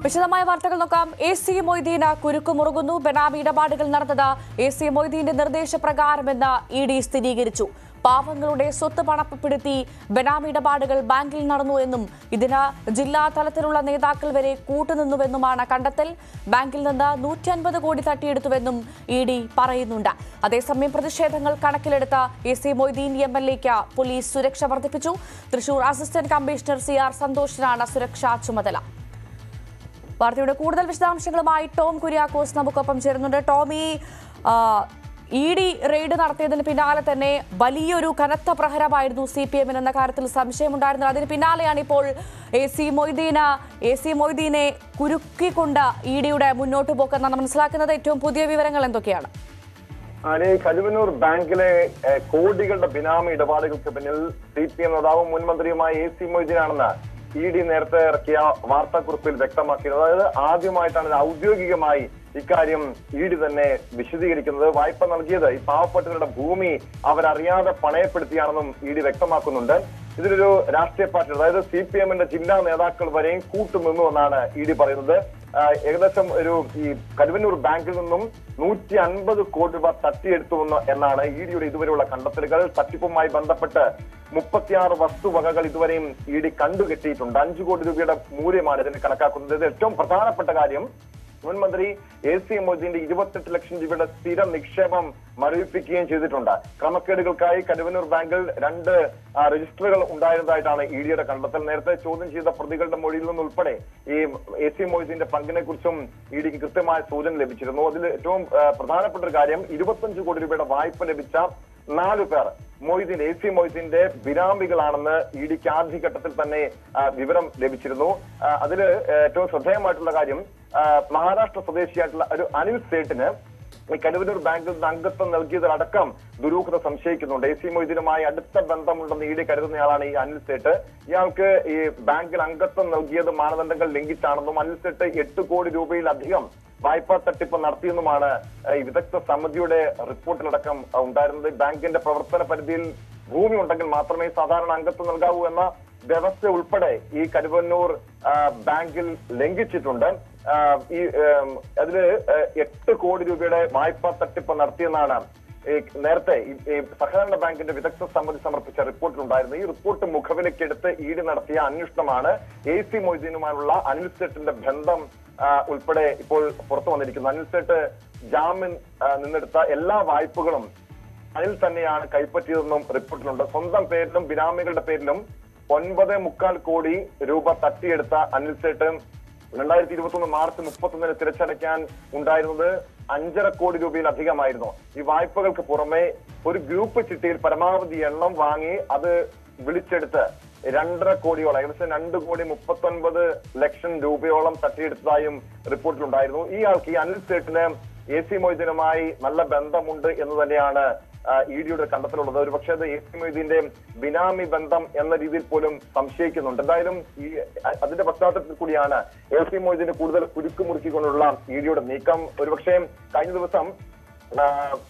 വിശദമായ വാർത്തകൾ നോക്കാം എ സി മൊയ്തീന് കുരുക്ക് മുറുകുന്നു ബെനാമി ഇടപാടുകൾ നടന്നത് എ സി മൊയ്തീന്റെ നിർദ്ദേശപ്രകാരമെന്ന് ഇ ഡി സ്ഥിരീകരിച്ചു പാവങ്ങളുടെ സ്വത്ത് പണപ്പെടുത്തി ബെനാമി ഇടപാടുകൾ ബാങ്കിൽ നടന്നു എന്നും ഇതിന് ജില്ലാ തലത്തിലുള്ള നേതാക്കൾ വരെ കൂട്ടുനിന്നുവെന്നുമാണ് കണ്ടെത്തൽ ബാങ്കിൽ നിന്ന് നൂറ്റി അൻപത് കോടി തട്ടിയെടുത്തുവെന്നും ഇ ഡി പറയുന്നുണ്ട് അതേസമയം പ്രതിഷേധങ്ങൾ കണക്കിലെടുത്ത A C Moideen M L എക്ക് പോലീസ് സുരക്ഷ വർദ്ധിപ്പിച്ചു Thrissur assistant commissioner C R സന്തോഷിനാണ് സുരക്ഷാ ചുമതല വാർത്തയുടെ കൂടുതൽ വിശദാംശങ്ങളുമായി ടോം കുര്യാക്കോസ് നമുക്കൊപ്പം ചേരുന്നുണ്ട് ടോമി ഇ ഡി റെയ്ഡ് നടത്തിയതിന് പിന്നാലെ തന്നെ വലിയൊരു കനത്ത പ്രഹരമായിരുന്നു സി പി എമ്മിന് എന്ന കാര്യത്തിൽ സംശയമുണ്ടായിരുന്നു അതിന് പിന്നാലെയാണ് ഇപ്പോൾ എ സി മൊയ്തീന് എ സി മൊയ്തീനെ കുരുക്കിക്കൊണ്ട് ഇ ഡിയുടെ മുന്നോട്ട് പോക്കെന്നാണ് മനസ്സിലാക്കുന്നത് ഏറ്റവും പുതിയ വിവരങ്ങൾ എന്തൊക്കെയാണ് ആനെ കരുവന്നൂർ ബാങ്കിലെ ഏഹ്, കോടികളുടെ ബിനാമി ഇടപാടുകൾക്ക് പിന്നിൽ സി പി എം നേതാവും മുൻ മന്ത്രിയുമായ എ സി മൊയ്തീനാണെന്ന് ഇ ഡി നേരത്തെ ഇറക്കിയ വാർത്താക്കുറിപ്പിൽ വ്യക്തമാക്കിയത് അതായത് ആദ്യമായിട്ടാണ് ഇത് ഔദ്യോഗികമായി ഇക്കാര്യം ഇ ഡി തന്നെ വിശദീകരിക്കുന്നത് വായ്പ നൽകിയത് ഈ പാവപ്പെട്ടവരുടെ ഭൂമി അവരറിയാതെ പണയപ്പെടുത്തിയാണെന്നും ഇ ഡി വ്യക്തമാക്കുന്നുണ്ട് ഇതിലൊരു രാഷ്ട്രീയ പാർട്ടി അതായത് സി പി എമ്മിന്റെ ജില്ലാ നേതാക്കൾ വരെയും കൂട്ടുനിന്നു എന്നാണ് ഇ ഡി പറയുന്നത് ആ, ഏകദേശം ഒരു ഈ കരുവന്നൂർ ബാങ്കിൽ നിന്നും നൂറ്റി അൻപത് കോടി രൂപ തട്ടിയെടുത്തു എന്ന് എന്നാണ് ഇ ഡിയുടെ ഇതുവരെയുള്ള കണ്ടെത്തലുകൾ തട്ടിപ്പുമായി ബന്ധപ്പെട്ട് മുപ്പത്തിയാറ് വസ്തുവകകൾ ഇതുവരെയും ഇ ഡി കണ്ടുകെട്ടിയിട്ടുണ്ട് അഞ്ചു കോടി രൂപയുടെ മൂല്യമാണ് ഇതിന് കണക്കാക്കുന്നത് ഇത് ഏറ്റവും പ്രധാനപ്പെട്ട കാര്യം മുൻ മന്ത്രി എ സി മൊയ്തീന്റെ ഇരുപത്തെട്ട് ലക്ഷം രൂപയുടെ സ്ഥിര നിക്ഷേപം മരവിപ്പിക്കുകയും ചെയ്തിട്ടുണ്ട് ക്രമക്കേടുകൾക്കായി കരുവന്നൂർ ബാങ്കിൽ രണ്ട് ആ, രജിസ്റ്ററുകൾ ഉണ്ടായിരുന്നതായിട്ടാണ് ഇ ഡിയുടെ കണ്ടെത്തൽ നേരത്തെ ചോദ്യം ചെയ്ത പ്രതികളുടെ മൊഴിയിൽ നിന്നുൾപ്പെടെ ഈ എ സി മൊയ്തീന്റെ പങ്കിനെ കുറിച്ചും ഇ ഡിക്ക് കൃത്യമായ സൂചന ലഭിച്ചിരുന്നു അതിൽ ഏറ്റവും ആ, പ്രധാനപ്പെട്ട ഒരു കാര്യം ഇരുപത്തഞ്ച് കോടി രൂപയുടെ വായ്പ ലഭിച്ച നാലു പേർ മൊയ്തീൻ എ സി മൊയ്തീന്റെ ബിനാമികളാണെന്ന് ഇ ഡിക്ക് ആദ്യഘട്ടത്തിൽ തന്നെ ആ, വിവരം ലഭിച്ചിരുന്നു ആ, അതില് ഏറ്റവും ശ്രദ്ധേയമായിട്ടുള്ള കാര്യം ആ, മഹാരാഷ്ട്ര സ്വദേശിയായിട്ടുള്ള ഒരു അനിൽ സേട്ടിന് ഈ കരുവന്നൂർ ബാങ്കിൽ നിന്ന് അംഗത്വം നൽകിയതിലടക്കം ദുരൂഹത സംശയിക്കുന്നുണ്ട് എ സി മൊയ്തീനുമായി അടുത്ത ബന്ധമുണ്ടെന്ന് ഇ ഡി കരുതുന്നയാളാണ് ഈ അനിൽ സേട്ട് ഇയാൾക്ക് ഈ ബാങ്കിൽ അംഗത്വം നൽകിയത് മാനദണ്ഡങ്ങൾ ലംഘിച്ചാണെന്നും അനിൽ സേട്ട് എട്ട് കോടി രൂപയിലധികം വായ്പാ തട്ടിപ്പ് നടത്തിയെന്നുമാണ് ഏഹ്, ഈ വിദഗ്ധ സമിതിയുടെ റിപ്പോർട്ടിലടക്കം അഹ് ഉണ്ടായിരുന്നത് ബാങ്കിന്റെ പ്രവർത്തന പരിധിയിൽ ഭൂമി ഉണ്ടെങ്കിൽ മാത്രമേ സാധാരണ അംഗത്വം നൽകാവൂ എന്ന വ്യവസ്ഥ ഉൾപ്പെടെ ഈ കരുവന്നൂർ ആ, ബാങ്കിൽ ലംഘിച്ചിട്ടുണ്ട് ആ, ഈ ഏം, അതില് ഏഹ്, എട്ട് കോടി രൂപയുടെ വായ്പാ തട്ടിപ്പ് നടത്തിയെന്നാണ് ഈ നേരത്തെ ഈ- ഈ സഹകരണ ബാങ്കിന്റെ വിദഗ്ധ സമിതി സമർപ്പിച്ച റിപ്പോർട്ടിലുണ്ടായിരുന്നു ഈ റിപ്പോർട്ട് മുഖവിലക്കെടുത്ത് ഇ ഡി നടത്തിയ അന്വേഷണമാണ് എ സി മൊയ്തീനുമായുള്ള അനിൽ സേട്ടിന്റെ ബന്ധം ആ, ഉൾപ്പെടെ ഇപ്പോൾ പുറത്തു വന്നിരിക്കുന്നത് അനിൽ സേട്ട് ജാമ്യം ആ, നിന്നെടുത്ത എല്ലാ വായ്പകളും അനിൽ തന്നെയാണ് കൈപ്പറ്റിയതെന്നും റിപ്പോർട്ടിലുണ്ട് സ്വന്തം പേരിലും ബിനാമികളുടെ പേരിലും ഒൻപത് മുക്കാൽ കോടി രൂപ തട്ടിയെടുത്ത അനിൽ സേട്ട് രണ്ടായിരത്തി ഇരുപത്തി ഒന്ന് മാർച്ച് മുപ്പത്തൊന്നിന് തിരിച്ചടയ്ക്കാൻ ഉണ്ടായിരുന്നത് അഞ്ചര കോടി രൂപയിലധികമായിരുന്നു ഈ വായ്പകൾക്ക് പുറമെ ഒരു ഗ്രൂപ്പ് ചിട്ടിയിൽ പരമാവധി എണ്ണം വാങ്ങി അത് വിളിച്ചെടുത്ത് രണ്ടര കോടിയോളം ഏകദേശം രണ്ട് കോടി മുപ്പത്തൊൻപത് ലക്ഷം രൂപയോളം തട്ടിയെടുത്തതായും റിപ്പോർട്ടിലുണ്ടായിരുന്നു ഈ ആൾക്ക് ഈ അനിൽ സേട്ടിന് എ സി മൊയ്തീനുമായി നല്ല ബന്ധമുണ്ട് എന്ന് തന്നെയാണ് ഇ ഡിയുടെ കണ്ടെത്തലുള്ളത് ഒരു പക്ഷേ അത് എ സി മൊയ്തീന്റെ ബിനാമി ബന്ധം എന്ന രീതിയിൽ പോലും സംശയിക്കുന്നുണ്ട് എന്തായാലും ഈ അ- അതിന്റെ പശ്ചാത്തലത്തിൽ കൂടിയാണ് എ സി മൊയ്തീന് കൂടുതൽ കുരുക്ക് മുറുക്കിക്കൊണ്ടുള്ള ഇ ഡിയുടെ നീക്കം ഒരുപക്ഷെ കഴിഞ്ഞ ദിവസം ആ,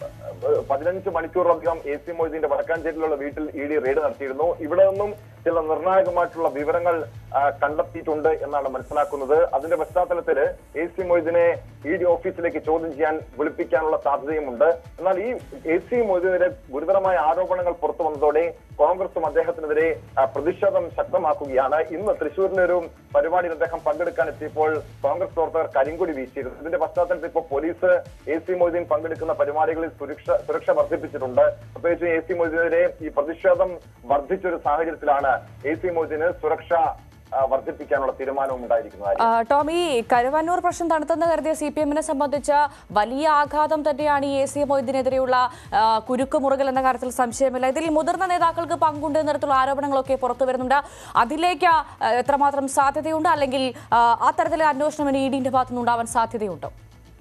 പതിനഞ്ച് മണിക്കൂറിലധികം എ സി മൊയ്തീന്റെ വടക്കാഞ്ചേരിയിലുള്ള വീട്ടിൽ ഇ ഡി റെയ്ഡ് നടത്തിയിരുന്നു ഇവിടെ നിന്നും ചില നിർണായകമായിട്ടുള്ള വിവരങ്ങൾ ആ, കണ്ടെത്തിയിട്ടുണ്ട് എന്നാണ് മനസ്സിലാക്കുന്നത് അതിന്റെ പശ്ചാത്തലത്തിൽ എ സി മൊയ്തീനെ ഇ ഡി ഓഫീസിലേക്ക് ചോദ്യം ചെയ്യാൻ വിളിപ്പിക്കാനുള്ള സാധ്യതയുമുണ്ട് എന്നാൽ ഈ എ സി മൊയ്തീനെതിരെ ഗുരുതരമായ ആരോപണങ്ങൾ പുറത്തു വന്നതോടെ കോൺഗ്രസും അദ്ദേഹത്തിനെതിരെ ആ, പ്രതിഷേധം ശക്തമാക്കുകയാണ് ഇന്ന് തൃശ്ശൂരിലെ ഒരു പരിപാടിയിൽ അദ്ദേഹം പങ്കെടുക്കാൻ എത്തിയപ്പോൾ കോൺഗ്രസ് പ്രവർത്തകർ കരിങ്കൊടി വീശിയിരുന്നു ഇതിന്റെ പശ്ചാത്തലത്തിൽ ഇപ്പോൾ പോലീസ് എ സി മൊയ്തീൻ പങ്കെടുക്കുന്ന പരിപാടികളിൽ സുരക്ഷ സുരക്ഷ വർദ്ധിപ്പിച്ചിട്ടുണ്ട് പ്രത്യേകിച്ച് എ സി മൊയ്തീനെതിരെ ഈ പ്രതിഷേധം വർദ്ധിച്ചൊരു സാഹചര്യത്തിലാണ് എ സി മൊയ്തീന് സുരക്ഷ ആ, വർദ്ധിപ്പിക്കാനുള്ള തീരുമാനവും ഉണ്ടായിരിക്കുന്നത് ആ, ടോമി കരുവന്നൂർ പ്രശ്നം തണുത്തെന്ന് കരുതിയ സി പി എമ്മിനെ സംബന്ധിച്ച് വലിയ ആഘാതം തന്നെയാണ് ഈ എ സി മൊയ്തീനെതിരെയുള്ള ആ, കുരുക്ക് മുറുകൽ എന്ന കാര്യത്തിൽ സംശയമില്ല ഇതിൽ മുതിർന്ന നേതാക്കൾക്ക് പങ്കുണ്ട് എന്ന തരത്തിലുള്ള ആരോപണങ്ങളൊക്കെ പുറത്തു വരുന്നുണ്ട് അതിലേക്ക് ആ, എത്രമാത്രം സാധ്യതയുണ്ട് അല്ലെങ്കിൽ ആ, ആ തരത്തിലെ അന്വേഷണം ഇനി ഇ ഡിന്റെ ഭാഗത്തുനിന്ന് ഉണ്ടാവാൻ സാധ്യതയുണ്ടോ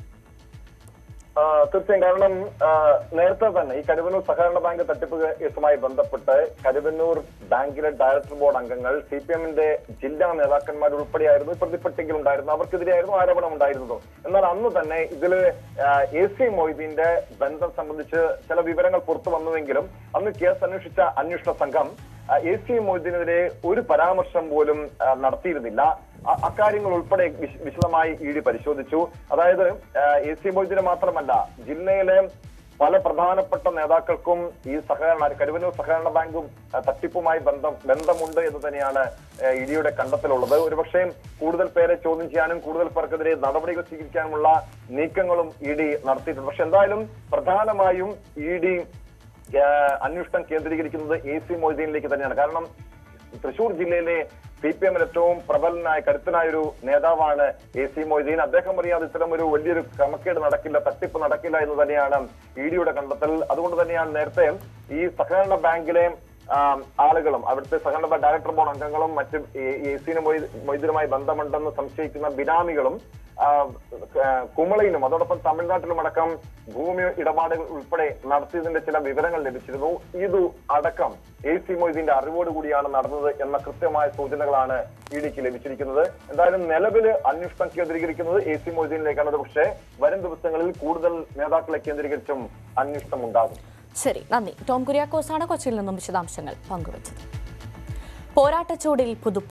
ആ, തീർച്ചയായും കാരണം ആ, നേരത്തെ തന്നെ ഈ കരുവന്നൂർ സഹകരണ ബാങ്ക് തട്ടിപ്പ് കേസുമായി ബന്ധപ്പെട്ട് കരുവന്നൂർ ബാങ്കിലെ ഡയറക്ടർ ബോർഡ് അംഗങ്ങൾ സി പി എമ്മിന്റെ ജില്ലാ നേതാക്കന്മാർ ഉൾപ്പെടെയായിരുന്നു ഈ പ്രതിപ്പട്ടികയിൽ ഉണ്ടായിരുന്നു അവർക്കെതിരെയായിരുന്നു ആരോപണം ഉണ്ടായിരുന്നത് എന്നാൽ അന്ന് തന്നെ ഇതില് എ സി മൊയ്തീന്റെ ബന്ധം സംബന്ധിച്ച് ചില വിവരങ്ങൾ പുറത്തു വന്നുവെങ്കിലും അന്ന് കേസ് അന്വേഷിച്ച അന്വേഷണ സംഘം എ സി മൊയ്തീനെതിരെ ഒരു പരാമർശം പോലും ആ, നടത്തിയിരുന്നില്ല അ- അക്കാര്യങ്ങൾ ഉൾപ്പെടെ വിശ- വിശദമായി ഇ ഡി പരിശോധിച്ചു അതായത് എ സി മൊയ്തീനെ മാത്രമല്ല ജില്ലയിലെ പല പ്രധാനപ്പെട്ട നേതാക്കൾക്കും ഈ സഹകരണ കരുവന്നൂർ സഹകരണ ബാങ്കും ആ, തട്ടിപ്പുമായി ബന്ധം ബന്ധമുണ്ട് എന്ന് തന്നെയാണ് ആ, ഇഡിയുടെ കണ്ടെത്തലുള്ളത് ഒരുപക്ഷെ കൂടുതൽ പേരെ ചോദ്യം ചെയ്യാനും കൂടുതൽ പേർക്കെതിരെ നടപടികൾ സ്വീകരിക്കാനുമുള്ള നീക്കങ്ങളും ഇ ഡി നടത്തിയിട്ടുണ്ട് പക്ഷെ എന്തായാലും പ്രധാനമായും ഇ ഡി അന്വേഷണം കേന്ദ്രീകരിക്കുന്നത് എ സി മൊയ്തീനിലേക്ക് തന്നെയാണ് കാരണം തൃശൂർ ജില്ലയിലെ സി പി എമ്മിൽ ഏറ്റവും പ്രബലനായ കരുത്തനായ ഒരു നേതാവാണ് എ സി മൊയ്തീൻ അദ്ദേഹം അറിയാതെ ഇത്തരം ഒരു വലിയൊരു ക്രമക്കേട് നടക്കില്ല തട്ടിപ്പ് നടക്കില്ല എന്ന് തന്നെയാണ് ഇ ഡിയുടെ കണ്ടെത്തൽ അതുകൊണ്ട് തന്നെയാണ് നേരത്തെ ഈ സഹകരണ ബാങ്കിലെ ആ, ആളുകളും അവിടുത്തെ സഹകരണ ബാങ്ക് ഡയറക്ടർ ബോർഡ് അംഗങ്ങളും മറ്റും എ സിന് മൊയ്തീനുമായി ബന്ധമുണ്ടെന്ന് സംശയിക്കുന്ന ബിനാമികളും ആ, ആ, കുമളയിലും അതോടൊപ്പം തമിഴ്നാട്ടിലും അടക്കം ഭൂമി ഇടപാടുകൾ ഉൾപ്പെടെ നടത്തിയതിന്റെ ചില വിവരങ്ങൾ ലഭിച്ചിരുന്നു ഇത് അടക്കം എ സി മൊയ്തീന്റെ അറിവോട് കൂടിയാണ് നടന്നത് എന്ന കൃത്യമായ സൂചനകളാണ് ഇ ഡിക്ക് ലഭിച്ചിരിക്കുന്നത് എന്തായാലും നിലവില് അന്വേഷണം കേന്ദ്രീകരിക്കുന്നത് എ സി മൊയ്തീനിലേക്കാണ് പക്ഷേ വരും ദിവസങ്ങളിൽ കൂടുതൽ നേതാക്കളെ കേന്ദ്രീകരിച്ചും അന്വേഷണം ഉണ്ടാകും ശരി നന്ദി ടോം കുര്യാക്കോസാണ് കൊച്ചിയിൽ നിന്നും വിശദാംശങ്ങൾ പങ്കുവച്ചത് പോരാട്ടച്ചൂടിൽ പുതു